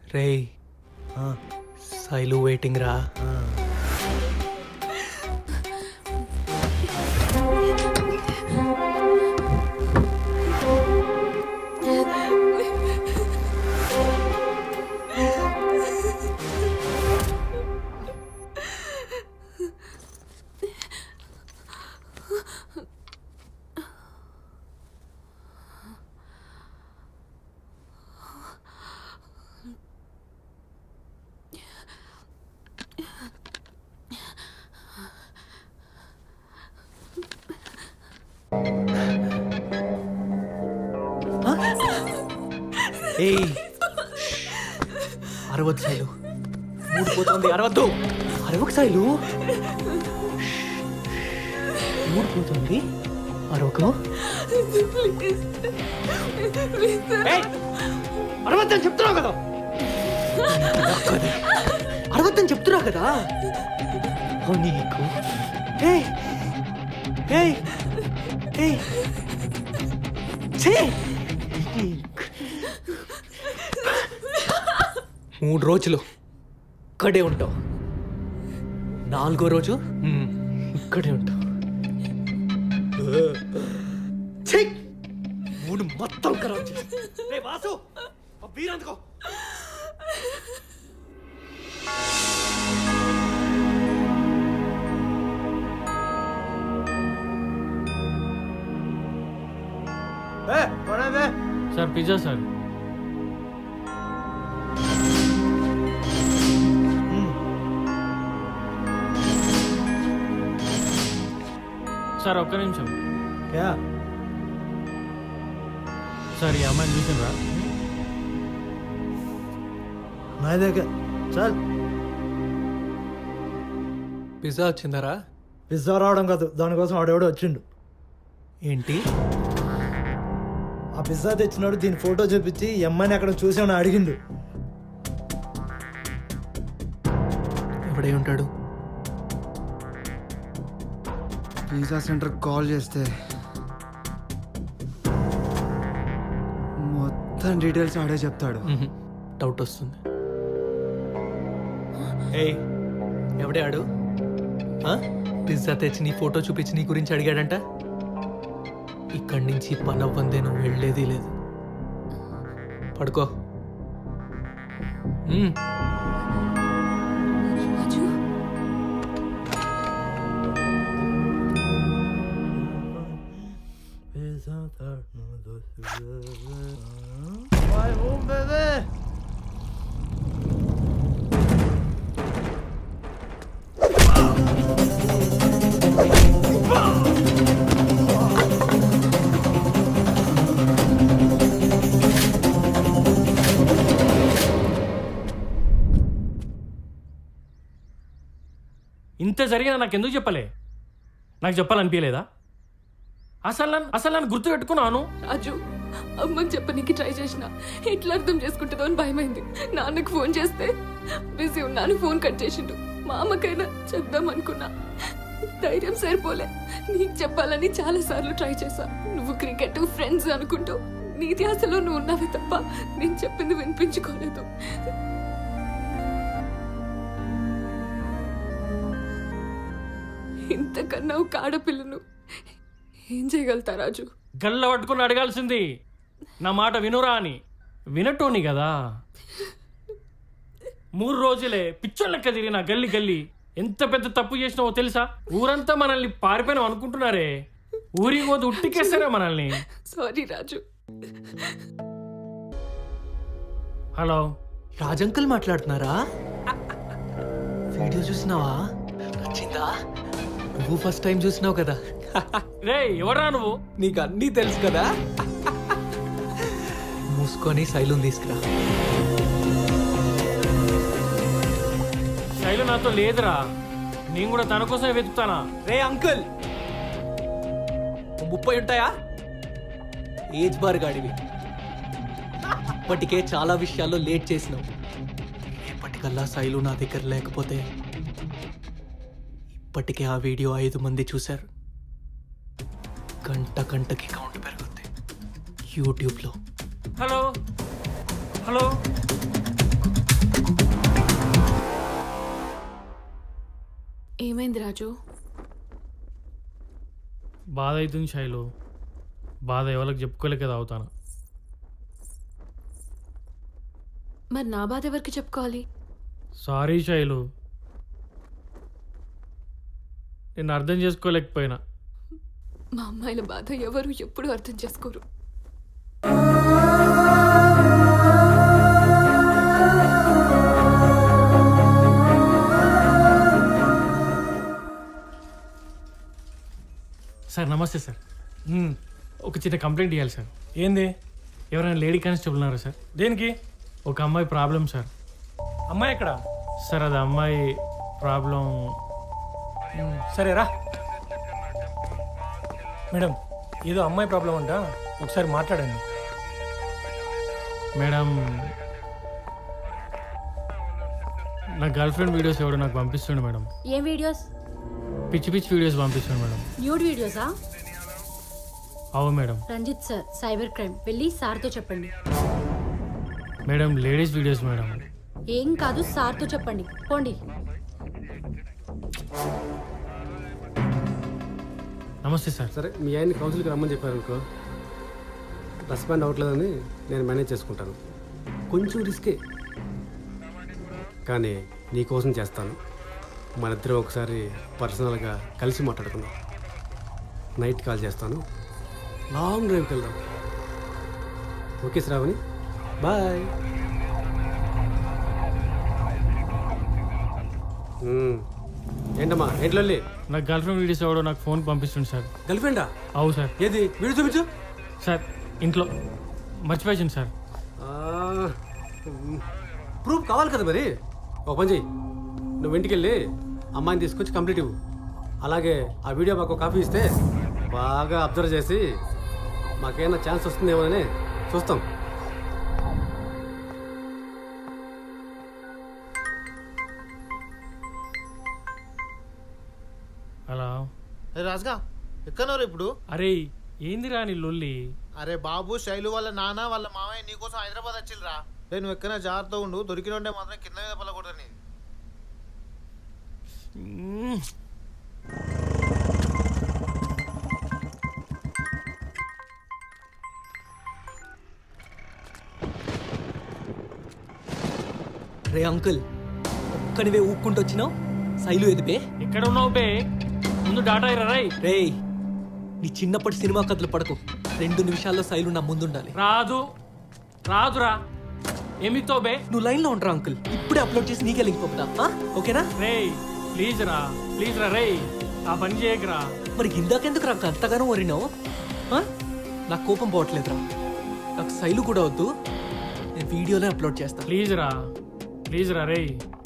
రేయ్ సైలు వెయిటింగ్ రా ఏయ్ అరవద్దు సైలు మూడు పోతుంది అరవద్దు అరవకు సైలు మూడు పోతుంది అరవకు ఏయ్, అరవద్దని చెప్తున్నావు కదా అరవద్దని చెప్తున్నా కదా ఓ నీకు ఏయ్ ఏయ్ ఏయ్ ఛీ! మూడు రోజులు ఇక్కడే ఉంటావు నాలుగో రోజు మ్మ్, ఇక్కడే ఉంటావు ఛీ! మూడు మొత్తం ఖరాబ్ చేసి రే వాసు ఆ బీర్ అందుకో సార్ పిజ్జా సార్ సార్ ఒక్క నిమిషం సార్ ఈ అమ్మాయిని చూసినరా నా దగ్గర చాల్ పిజ్జా వచ్చిందరా పిజ్జా రావడం కాదు దానికోసం ఆడెవడో వచ్చిండు ఏంటి ఆ పిజ్జా తెచ్చినాడు దీని ఫోటో చూపించి ఈ అమ్మాయిని అక్కడ చూసామని అడిగిండు ఎవడై ఉంటాడు పిజ్జా సెంటర్ కాల్ చేస్తే మొత్తం డీటెయిల్స్ ఆడే చెప్తాడు మ్మ్. డౌట్ వస్తుంది ఏయ్ ఎవడే ఆడు ఆ? పిజ్జా తెచ్చి నీ ఫోటో చూపించి నీ గురించి అడిగాడంట ఇక్కడి నుంచి పని అవ్వందే నువ్వు వెళ్ళేది లేదు పడుకో మ్మ్. ఇంత జరిగినా నాకు ఎందుకు చెప్పలే నాకు చెప్పాలనిపించలేదా అసలు నన్ను అసలు నన్ను గుర్తు పెట్టుకున్నాను రాజు అమ్మకి చెప్పనీకి ట్రై చేసిన ఎట్లా అర్థం చేసుకుంటుందో అని భయమైంది నాన్నకు ఫోన్ చేస్తే బిజీ ఉన్నాను ఫోన్ కట్ చేసిండు మా అమ్మకైనా చెప్దాం అనుకున్నా ధైర్యం సరిపోలే నీకు చెప్పాలని చాలా సార్లు ట్రై చేశా నువ్వు క్రికెట్ ఫ్రెండ్స్ అనుకుంటూ నీ ధ్యాసలో నువ్వు ఉన్నావే తప్ప నేను చెప్పింది వినిపించుకోలేదు ఇంతకన్నా ఒక ఆడపిల్లను ఏం చేయగలుగుతా రాజు గల్ల పట్టుకుని అడగాల్సింది నా మాట వినురా అని వినటోని కదా మూడు రోజులే పిచ్చోళ్ళ లెక్క తిరిగిన గల్లి గల్లి ఎంత పెద్ద తప్పు చేసినావో తెలుసా ఊరంతా మనల్ని పారిపోయినాం అనుకుంటున్నారే ఊరికి పోతే ఉట్టికేస్తారే మనల్ని సారీ రాజు హలో రాజంకుల్ మాట్లాడుతున్నారా వీడియో చూసినావా నచ్చిందా నువ్వు ఫస్ట్ టైం చూసినావు కదా రే ఎవరా నువ్వు నీకు అన్నీ తెలుసు కదా మూసుకొని శైలం తీసుకురా శైలు నాతో లేదురా నేను కూడా తన కోసమే వెతుకుతానా రే అంకుల్ ముప్పై ఉంటాయా ఏజ్ బార్ గాడివి ఇప్పటికే చాలా విషయాల్లో లేట్ చేసినావు రేపటికల్లా శైలు నా దగ్గర లేకపోతే ఇప్పటికే ఆ వీడియో ఐదు మంది చూశారు గంట గంటకి కౌంట్ పెరుగుద్ది యూట్యూబ్లో హలో హలో ఏమైంది రాజు బాధ అవుతుంది శైలు బాధ ఎవరికి చెప్పుకోలేక కదా అవుతాను మరి నా బాధ ఎవరికి చెప్పుకోవాలి సారీ శైలు నేను అర్థం చేసుకోలేకపోయినా మా అమ్మాయిల బాధ ఎవరు ఎప్పుడు అర్థం చేసుకోరు సార్ నమస్తే సార్ ఉమ్, ఒక చిన్న కంప్లైంట్ ఇవ్వాలి సార్ ఏంది ఎవరైనా లేడీ కానిస్టేబుల్ ఉన్నారా సార్ దేనికి ఒక అమ్మాయి ప్రాబ్లం సార్ అమ్మాయి ఎక్కడ సార్ అది అమ్మాయి ప్రాబ్లం ఉమ్, సరే రా మేడం ఏదో అమ్మాయి ప్రాబ్లం అంట ఒకసారి మాట్లాడండి మేడం నా గర్ల్ ఫ్రెండ్ వీడియోస్ ఎవడో నాకు పంపిస్తుండే మేడం ఏం వీడియోస్ పిచ్చి పిచ్చి వీడియోస్ పంపిస్తుండే మేడం న్యూడ్ వీడియోసా అవు madam Ranjith sir cyber crime వెళ్ళి సార్తో చెప్పండి మేడం లేడీస్ వీడియోస్ మేడం ఏం కాదు సార్తో చెప్పండి పోండి నమస్తే సార్ సరే మీ ఆయన్ని కౌన్సిల్కి రమ్మని చెప్పారు అనుకో రెస్పాండ్ అవ్వట్లేదని నేను మేనేజ్ చేసుకుంటాను కొంచెం రిస్కే కానీ నీ కోసం చేస్తాను మన ఇద్దరం ఒకసారి పర్సనల్గా కలిసి మాట్లాడుకుందాం నైట్ కాల్ చేస్తాను లాంగ్ డ్రైవ్కి వెళ్దాం ఓకే శ్రావణి బాయ్ ఏంటమ్మా ఏంట్లో నా గర్ల్ ఫ్రెండ్ వీడియోస్ ఎవడో నాకు ఫోన్ పంపిస్తుంది సార్ గర్ల్ ఫ్రెండా అవు సార్ ఏది వీడియో చూపించు సార్ ఇంట్లో మర్చిపోయాను సార్ ప్రూఫ్ కావాలి కదా మరి ఒక పని చెయ్యి నువ్వు ఇంటికి వెళ్ళి అమ్మాయిని తీసుకొచ్చి కంప్లీట్ ఇవ్వు అలాగే ఆ వీడియో మాకు ఒక కాపీ ఇస్తే బాగా అబ్జర్వ్ చేసి మాకేమైనా ఛాన్స్ వస్తుందేమోనని చూస్తాం అలా అరే రాజుగా ఎక్కడన్నారు ఇప్పుడు అరే ఏందిరా నీ లొల్లి అరే బాబు శైలు వాళ్ళ నాన్న వాళ్ళ మామయ్య నీకోసం హైదరాబాద్ వచ్చిల్రా రే నువ్వు ఎక్కడైనా జాగ్రత్తగా ఉండు దొరికిన ఉంటే మాత్రం కింద మీద పల్లకూడదని రే అంకుల్ ఒక్కనివే ఊక్కుంటూ వచ్చినావు శైలు ఎదిపే ఎక్కడ ఉన్నావు బే ముందు డాటా ఇరా రై రే నీ చిన్నప్పటి సినిమా కథలు పడకు రెండు నిమిషాల్లో శైలు నా ముందుండాలి రాదు రాదురా ఏమితో బే నువ్వు లైన్లో ఉంటారా అంకుల్ ఇప్పుడే అప్లోడ్ చేసి నీకే లింక్ పంపుతా ఆ? ఓకేనా రే ప్లీజ్ రా ప్లీజ్ రా రే ఆ పని చేయకరా మరి ఇందాకెందుకు నాకు అంతగానో వరినావు ఆ? నాకు కోపం పోవట్లేదురా నాకు శైలు కూడా వద్దు నేను వీడియోలో అప్లోడ్ చేస్తా ప్లీజ్ రా ప్లీజ్ రా రే